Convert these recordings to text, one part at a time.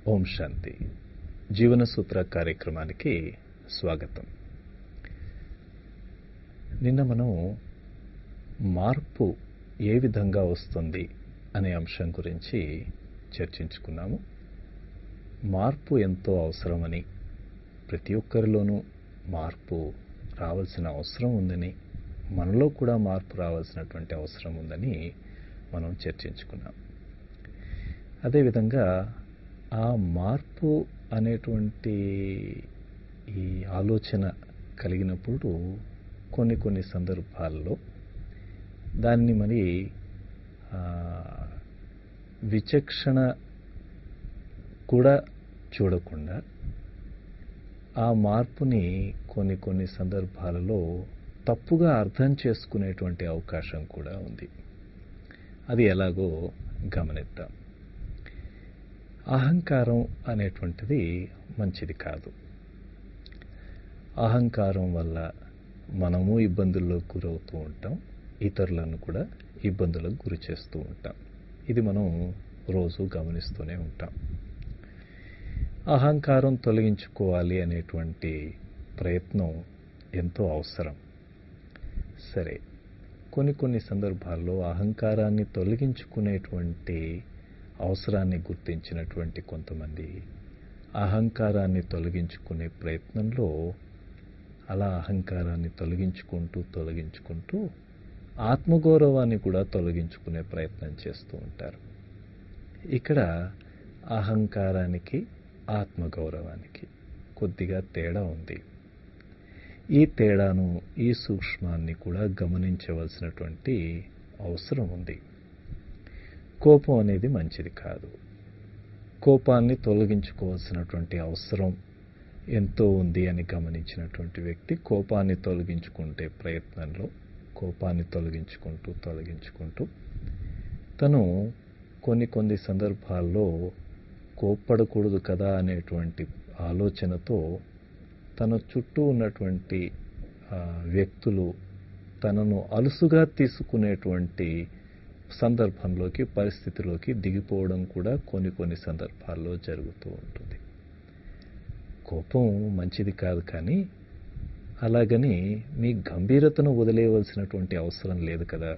ఓం శాంతి జీవన సూత్ర కార్యక్రమానికి స్వాగతం నిన్న మనం మార్పు ఏ విధంగా వస్తుంది అనే అంశం గురించి చర్చించుకున్నాము మార్పు ఎంతో అవసరమని ప్రతి ఒక్కరిలోనూ మార్పు రావాల్సిన అవసరం ఉందని మనలో కూడా మార్పు రావాల్సినటువంటి అవసరం ఉందని మనం చర్చించుకున్నాం అదేవిధంగా ఆ మార్పు అనేటువంటి ఈ ఆలోచన కలిగినప్పుడు కొన్ని కొన్ని సందర్భాల్లో దాన్ని మరి విచక్షణ కూడా చూడకుండా ఆ మార్పుని కొన్ని కొన్ని సందర్భాలలో తప్పుగా అర్థం చేసుకునేటువంటి అవకాశం కూడా ఉంది అది ఎలాగో గమనిద్దాం అహంకారం అనేటువంటిది మంచిది కాదు అహంకారం వల్ల మనము ఇబ్బందుల్లోకి గురవుతూ ఉంటాం ఇతరులను కూడా ఇబ్బందులకు గురి చేస్తూ ఉంటాం ఇది మనం రోజు గమనిస్తూనే ఉంటాం అహంకారం తొలగించుకోవాలి అనేటువంటి ప్రయత్నం ఎంతో అవసరం సరే కొన్ని కొన్ని సందర్భాల్లో అహంకారాన్ని తొలగించుకునేటువంటి అవసరాన్ని గుర్తించినటువంటి కొంతమంది అహంకారాన్ని తొలగించుకునే ప్రయత్నంలో అలా అహంకారాన్ని తొలగించుకుంటూ తొలగించుకుంటూ ఆత్మగౌరవాన్ని కూడా తొలగించుకునే ప్రయత్నం చేస్తూ ఉంటారు ఇక్కడ అహంకారానికి ఆత్మగౌరవానికి కొద్దిగా తేడా ఉంది ఈ తేడాను ఈ సూక్ష్మాన్ని కూడా గమనించవలసినటువంటి అవసరం ఉంది కోపం అనేది మంచిది కాదు కోపాన్ని తొలగించుకోవాల్సినటువంటి అవసరం ఎంతో ఉంది అని గమనించినటువంటి వ్యక్తి కోపాన్ని తొలగించుకుంటే ప్రయత్నంలో కోపాన్ని తొలగించుకుంటూ తొలగించుకుంటూ తను కొన్ని కొన్ని సందర్భాల్లో కోప్పడకూడదు కదా అనేటువంటి ఆలోచనతో తన చుట్టూ ఉన్నటువంటి వ్యక్తులు తనను అలుసుగా తీసుకునేటువంటి సందర్భంలోకి పరిస్థితిలోకి దిగిపోవడం కూడా కొన్ని కొన్ని సందర్భాల్లో జరుగుతూ ఉంటుంది కోపం మంచిది కాదు కానీ అలాగని మీ గంభీరతను వదిలేయవలసినటువంటి అవసరం లేదు కదా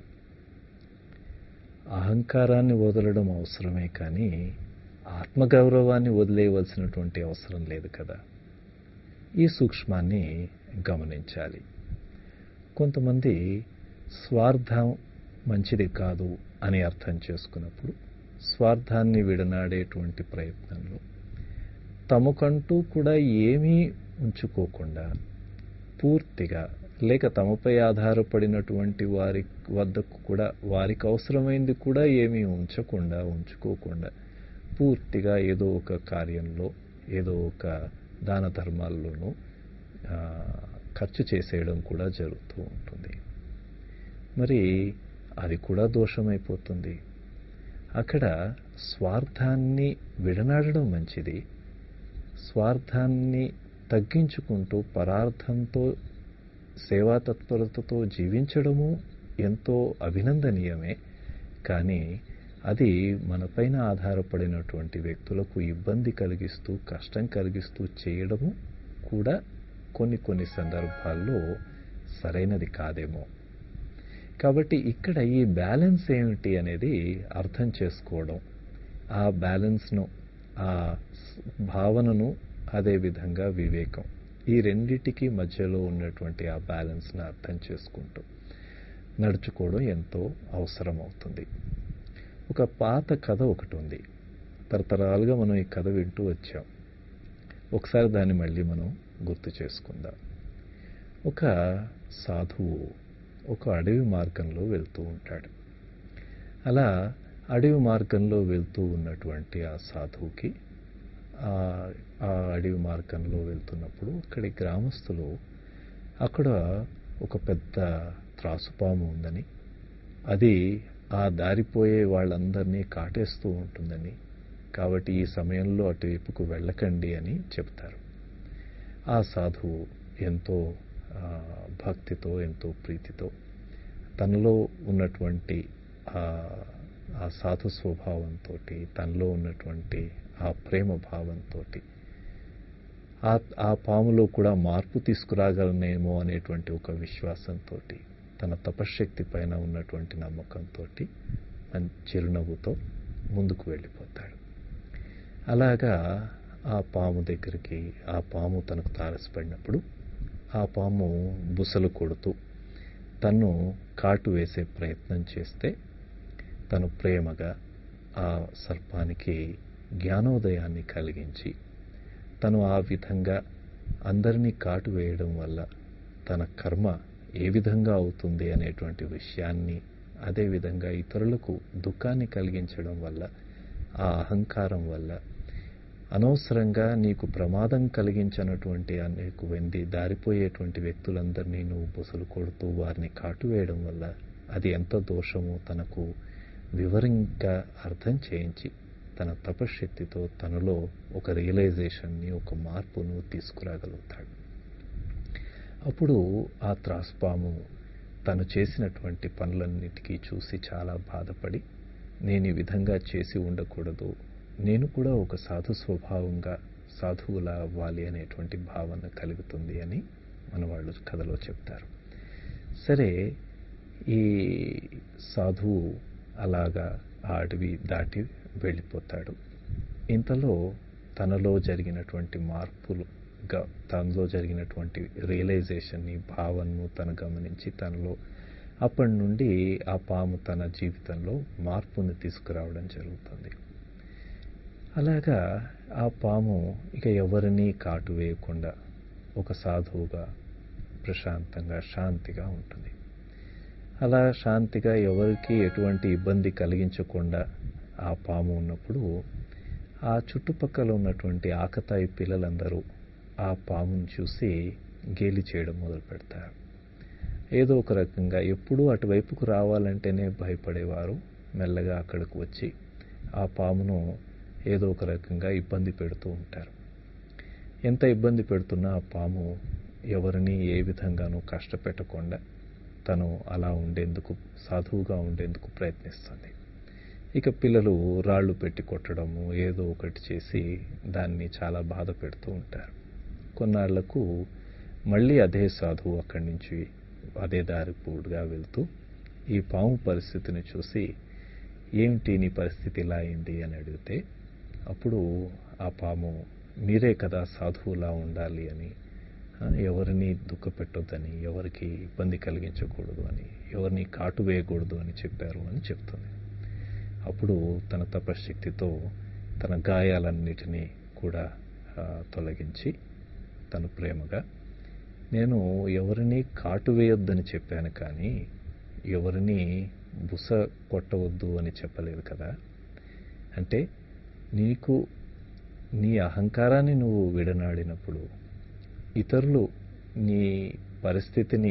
అహంకారాన్ని వదలడం అవసరమే కానీ ఆత్మగౌరవాన్ని వదిలేయవలసినటువంటి అవసరం లేదు కదా ఈ సూక్ష్మాన్ని గమనించాలి కొంతమంది స్వార్థం మంచిది కాదు అని అర్థం చేసుకున్నప్పుడు స్వార్థాన్ని విడనాడేటువంటి ప్రయత్నంలో తమకంటూ కూడా ఏమీ ఉంచుకోకుండా పూర్తిగా లేక తమపై ఆధారపడినటువంటి వారి వద్దకు కూడా వారికి అవసరమైంది కూడా ఏమీ ఉంచకుండా ఉంచుకోకుండా పూర్తిగా ఏదో ఒక కార్యంలో ఏదో ఒక దాన ధర్మాల్లోనూ ఖర్చు చేసేయడం కూడా జరుగుతూ ఉంటుంది మరి అది కూడా దోషమైపోతుంది అక్కడ స్వార్థాన్ని విడనాడడం మంచిది స్వార్థాన్ని తగ్గించుకుంటూ పరార్థంతో సేవా తత్పరతతో జీవించడము ఎంతో అభినందనీయమే కానీ అది మనపైన ఆధారపడినటువంటి వ్యక్తులకు ఇబ్బంది కలిగిస్తూ కష్టం కలిగిస్తూ చేయడము కూడా కొన్ని కొన్ని సందర్భాల్లో సరైనది కాదేమో కాబట్టి ఇక్కడ ఈ బ్యాలెన్స్ ఏమిటి అనేది అర్థం చేసుకోవడం ఆ బ్యాలెన్స్ను ఆ భావనను అదేవిధంగా వివేకం ఈ రెండిటికి మధ్యలో ఉన్నటువంటి ఆ బ్యాలెన్స్ను అర్థం చేసుకుంటూ నడుచుకోవడం ఎంతో అవసరం అవుతుంది ఒక పాత కథ ఒకటి ఉంది తరతరాలుగా మనం ఈ కథ వింటూ వచ్చాం ఒకసారి దాన్ని మళ్ళీ మనం గుర్తు చేసుకుందాం ఒక సాధువు ఒక అడవి మార్గంలో వెళ్తూ ఉంటాడు అలా అడవి మార్గంలో వెళ్తూ ఉన్నటువంటి ఆ సాధువుకి ఆ అడవి మార్గంలో వెళ్తున్నప్పుడు అక్కడి గ్రామస్తులు అక్కడ ఒక పెద్ద త్రాసుపాము ఉందని అది ఆ దారిపోయే వాళ్ళందరినీ కాటేస్తూ ఉంటుందని కాబట్టి ఈ సమయంలో అటువైపుకు వెళ్ళకండి అని చెప్తారు ఆ సాధువు ఎంతో భక్తితో ఎంతో ప్రీతితో తనలో ఉన్నటువంటి ఆ సాధు స్వభావంతో తనలో ఉన్నటువంటి ఆ ప్రేమ భావంతో ఆ ఆ పాములో కూడా మార్పు తీసుకురాగలనేమో అనేటువంటి ఒక విశ్వాసంతో తన తపశ్శక్తి పైన ఉన్నటువంటి నమ్మకంతో చిరునవ్వుతో ముందుకు వెళ్ళిపోతాడు అలాగా ఆ పాము దగ్గరికి ఆ పాము తనకు తారసపడినప్పుడు ఆ పాము బుసలు కొడుతూ తన్ను కాటు వేసే ప్రయత్నం చేస్తే తను ప్రేమగా ఆ సర్పానికి జ్ఞానోదయాన్ని కలిగించి తను ఆ విధంగా అందరినీ కాటు వేయడం వల్ల తన కర్మ ఏ విధంగా అవుతుంది అనేటువంటి విషయాన్ని అదేవిధంగా ఇతరులకు దుఃఖాన్ని కలిగించడం వల్ల ఆ అహంకారం వల్ల అనవసరంగా నీకు ప్రమాదం కలిగించినటువంటి అనేక వెండి దారిపోయేటువంటి వ్యక్తులందరినీ నువ్వు బుసలు కొడుతూ వారిని కాటువేయడం వల్ల అది ఎంత దోషమో తనకు వివరంగా అర్థం చేయించి తన తపశ్శక్తితో తనలో ఒక రియలైజేషన్ని ఒక మార్పును తీసుకురాగలుగుతాడు అప్పుడు ఆ త్రాస్పాము తను చేసినటువంటి పనులన్నిటికీ చూసి చాలా బాధపడి నేను ఈ విధంగా చేసి ఉండకూడదు నేను కూడా ఒక సాధు స్వభావంగా సాధువులా అవ్వాలి అనేటువంటి భావన కలుగుతుంది అని మన వాళ్ళు కథలో చెప్తారు సరే ఈ సాధువు అలాగా ఆ అడవి దాటి వెళ్ళిపోతాడు ఇంతలో తనలో జరిగినటువంటి మార్పులు తనలో జరిగినటువంటి రియలైజేషన్ని భావనను తను గమనించి తనలో అప్పటి నుండి ఆ పాము తన జీవితంలో మార్పుని తీసుకురావడం జరుగుతుంది అలాగా ఆ పాము ఇక ఎవరినీ కాటు వేయకుండా ఒక సాధువుగా ప్రశాంతంగా శాంతిగా ఉంటుంది అలా శాంతిగా ఎవరికి ఎటువంటి ఇబ్బంది కలిగించకుండా ఆ పాము ఉన్నప్పుడు ఆ చుట్టుపక్కల ఉన్నటువంటి ఆకతాయి పిల్లలందరూ ఆ పామును చూసి గేలి చేయడం మొదలు పెడతారు ఏదో ఒక రకంగా ఎప్పుడూ అటువైపుకు రావాలంటేనే భయపడేవారు మెల్లగా అక్కడికి వచ్చి ఆ పామును ఏదో ఒక రకంగా ఇబ్బంది పెడుతూ ఉంటారు ఎంత ఇబ్బంది పెడుతున్నా ఆ పాము ఎవరిని ఏ విధంగానూ కష్టపెట్టకుండా తను అలా ఉండేందుకు సాధువుగా ఉండేందుకు ప్రయత్నిస్తుంది ఇక పిల్లలు రాళ్ళు పెట్టి కొట్టడము ఏదో ఒకటి చేసి దాన్ని చాలా బాధ పెడుతూ ఉంటారు కొన్నాళ్లకు మళ్ళీ అదే సాధువు అక్కడి నుంచి అదే దారి పూడుగా వెళ్తూ ఈ పాము పరిస్థితిని చూసి ఏమిటి నీ పరిస్థితి ఇలా అయింది అని అడిగితే అప్పుడు ఆ పాము మీరే కదా సాధువులా ఉండాలి అని ఎవరిని దుఃఖపెట్టొద్దని ఎవరికి ఇబ్బంది కలిగించకూడదు అని ఎవరిని కాటు వేయకూడదు అని చెప్పారు అని చెప్తుంది అప్పుడు తన తపశక్తితో తన గాయాలన్నిటినీ కూడా తొలగించి తను ప్రేమగా నేను ఎవరిని కాటు వేయొద్దని చెప్పాను కానీ ఎవరిని బుస కొట్టవద్దు అని చెప్పలేదు కదా అంటే నీకు నీ అహంకారాన్ని నువ్వు విడనాడినప్పుడు ఇతరులు నీ పరిస్థితిని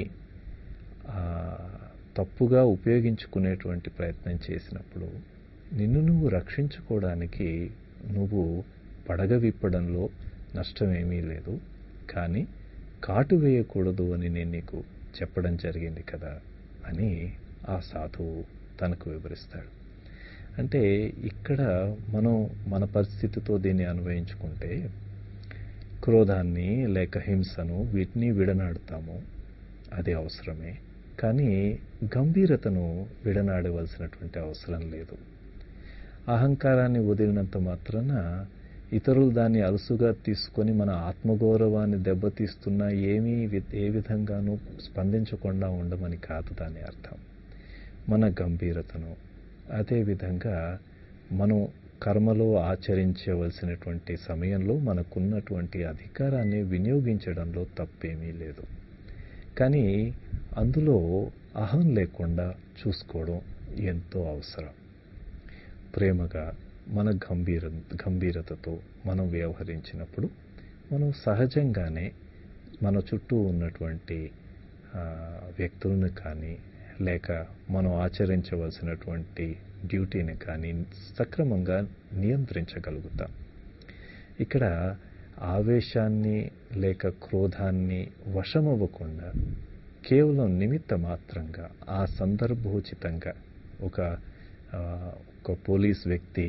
తప్పుగా ఉపయోగించుకునేటువంటి ప్రయత్నం చేసినప్పుడు నిన్ను నువ్వు రక్షించుకోవడానికి నువ్వు పడగ విప్పడంలో నష్టమేమీ లేదు కానీ కాటు వేయకూడదు అని నేను నీకు చెప్పడం జరిగింది కదా అని ఆ సాధువు తనకు వివరిస్తాడు అంటే ఇక్కడ మనం మన పరిస్థితితో దీన్ని అన్వయించుకుంటే క్రోధాన్ని లేక హింసను వీటిని విడనాడుతాము అది అవసరమే కానీ గంభీరతను విడనాడవలసినటువంటి అవసరం లేదు అహంకారాన్ని వదిలినంత మాత్రాన ఇతరులు దాన్ని అలుసుగా తీసుకొని మన ఆత్మగౌరవాన్ని దెబ్బతీస్తున్నా ఏమీ ఏ విధంగానూ స్పందించకుండా ఉండమని కాదు దాని అర్థం మన గంభీరతను అదేవిధంగా మనం కర్మలో ఆచరించవలసినటువంటి సమయంలో మనకున్నటువంటి అధికారాన్ని వినియోగించడంలో తప్పేమీ లేదు కానీ అందులో అహం లేకుండా చూసుకోవడం ఎంతో అవసరం ప్రేమగా మన గంభీర గంభీరతతో మనం వ్యవహరించినప్పుడు మనం సహజంగానే మన చుట్టూ ఉన్నటువంటి వ్యక్తులను కానీ లేక మనం ఆచరించవలసినటువంటి డ్యూటీని కానీ సక్రమంగా నియంత్రించగలుగుతాం ఇక్కడ ఆవేశాన్ని లేక క్రోధాన్ని వశమవ్వకుండా కేవలం నిమిత్త మాత్రంగా ఆ సందర్భోచితంగా ఒక ఒక పోలీస్ వ్యక్తి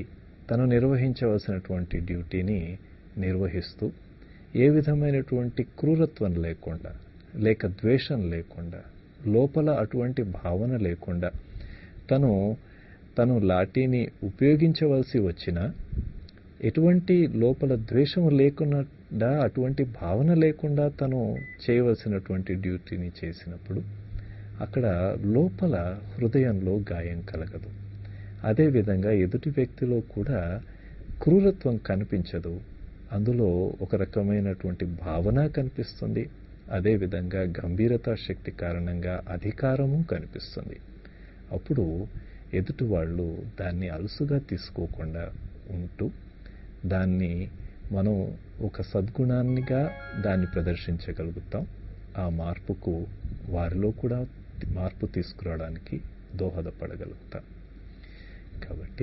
తను నిర్వహించవలసినటువంటి డ్యూటీని నిర్వహిస్తూ ఏ విధమైనటువంటి క్రూరత్వం లేకుండా లేక ద్వేషం లేకుండా లోపల అటువంటి భావన లేకుండా తను తను లాఠీని ఉపయోగించవలసి వచ్చినా ఎటువంటి లోపల ద్వేషం లేకుండా అటువంటి భావన లేకుండా తను చేయవలసినటువంటి డ్యూటీని చేసినప్పుడు అక్కడ లోపల హృదయంలో గాయం కలగదు అదేవిధంగా ఎదుటి వ్యక్తిలో కూడా క్రూరత్వం కనిపించదు అందులో ఒక రకమైనటువంటి భావన కనిపిస్తుంది అదేవిధంగా గంభీరతా శక్తి కారణంగా అధికారము కనిపిస్తుంది అప్పుడు ఎదుటి వాళ్ళు దాన్ని అలుసుగా తీసుకోకుండా ఉంటూ దాన్ని మనం ఒక సద్గుణాన్నిగా దాన్ని ప్రదర్శించగలుగుతాం ఆ మార్పుకు వారిలో కూడా మార్పు తీసుకురావడానికి దోహదపడగలుగుతాం కాబట్టి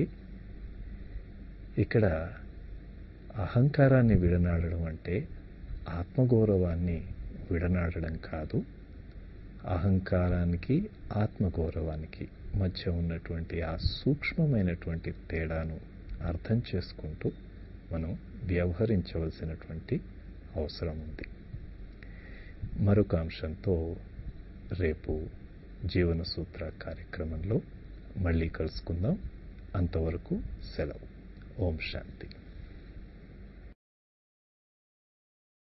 ఇక్కడ అహంకారాన్ని విడనాడడం అంటే ఆత్మగౌరవాన్ని విడనాడడం కాదు అహంకారానికి ఆత్మగౌరవానికి మధ్య ఉన్నటువంటి ఆ సూక్ష్మమైనటువంటి తేడాను అర్థం చేసుకుంటూ మనం వ్యవహరించవలసినటువంటి అవసరం ఉంది మరొక అంశంతో రేపు జీవన సూత్ర కార్యక్రమంలో మళ్ళీ కలుసుకుందాం అంతవరకు సెలవు ఓం శాంతి